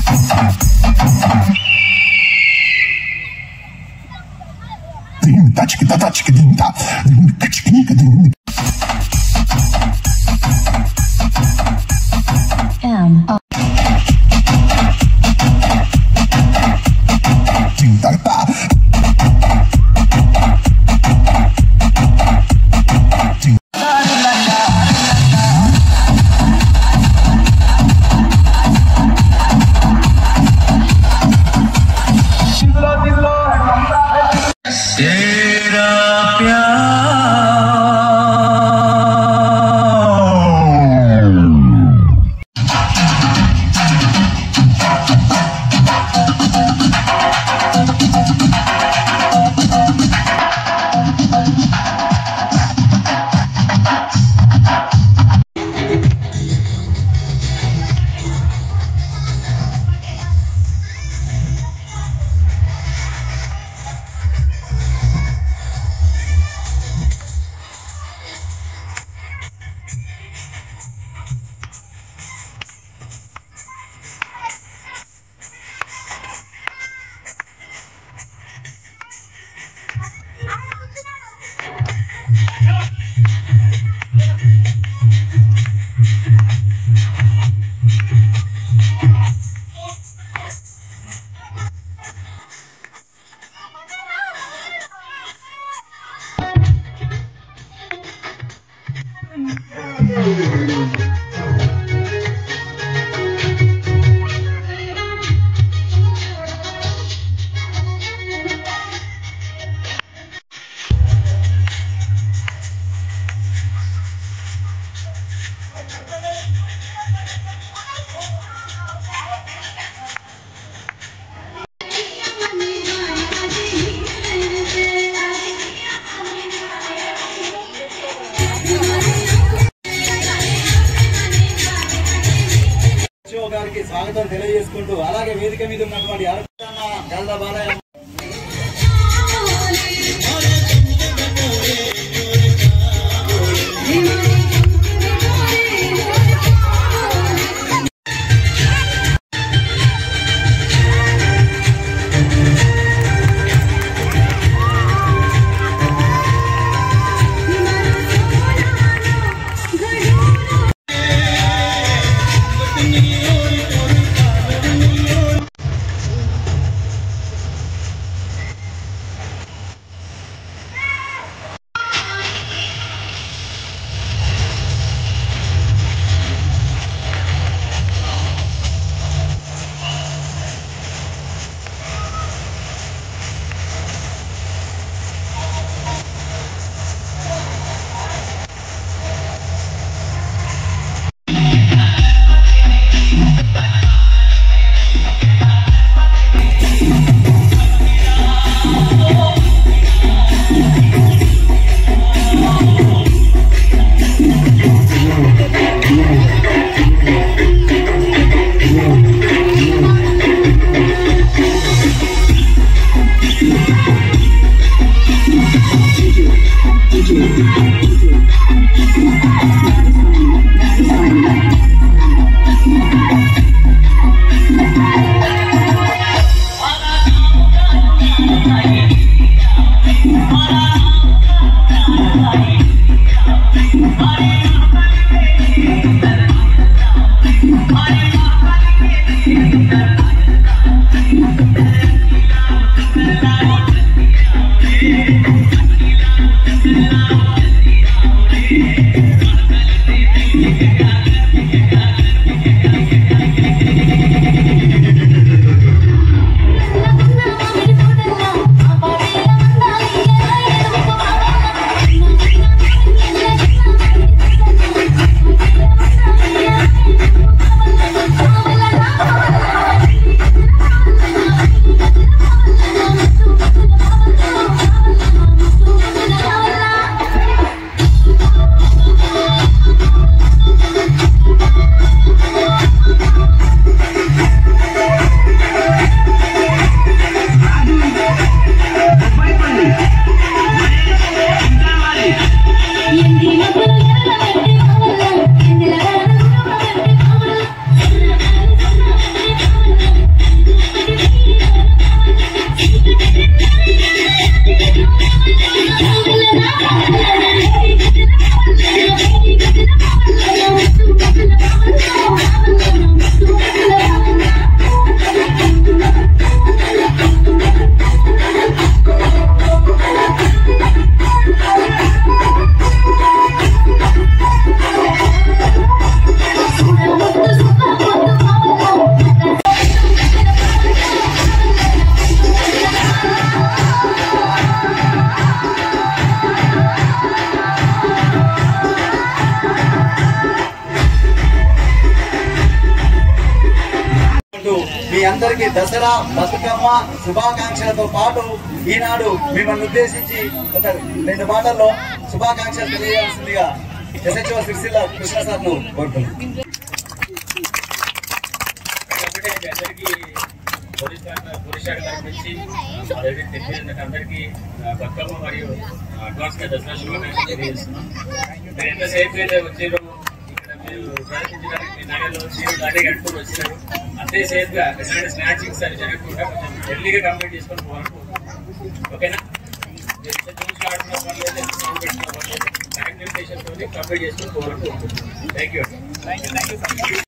Ding, da, chicka, da, da, chicka, ding, da. Ding, ka, chicka, ding, ka, ding. M O Ding, da, da. Ding. Show గారికి స్వాగతం తెలియజేసుకుంటూ అలాగే వేదిక మీద ఉన్నటువంటి అరవిందన్న గల్ద బాలయ్య అంటూ మీ అందరికీ దసరా బతుకమ్మ శుభాకాంక్షలతో పాటు ఈనాడు మిమ్మల్ని ఉద్దేశించి ఒక రెండు మాటల్లో శుభాకాంక్షలు తెలియజేయాల్సిందిగా ఎస్హెచ్ఓ సిరిసిల్ల కృష్ణ సార్ను కోరుతున్నాను ఒకటే మీ అందరికీ పోలీస్ శాఖ- పోలీస్ శాఖ తరపు నుంచి ఆల్రెడీ తెలియజేసినట్టు అందరికీ ఆ, బతుకమ్మ మరియు అడ్వాన్స్ గా దసరా శుభాకాంక్షలు తెలియజేస్తున్నాం మీరు ఎంత సేఫ్ అయితే వచ్చారో ఇక్కడ మీరు ప్రదర్శించడానికి మీ నగరంలో మీరు దాడి కట్టుకుని వచ్చినారు అంతే సేఫ్ గా ఎలాంటి స్నాచింగ్స్ అని జరగకుండా కొంచెం ఎర్లీగా కంప్లీట్ చేసుకొని పోవాలనుకుంటున్నాం ఓకేనా మీరు ఎంత చూసి ఆడుతున్న పర్లేదు ఎంత సౌండ్ పెట్టిన పర్లేదు కరెక్ట్ లిమిటేషన్ తోని కంప్లీట్ చేసుకొని పోవాలనుకుంటున్నాం థ్యాంక్ యూ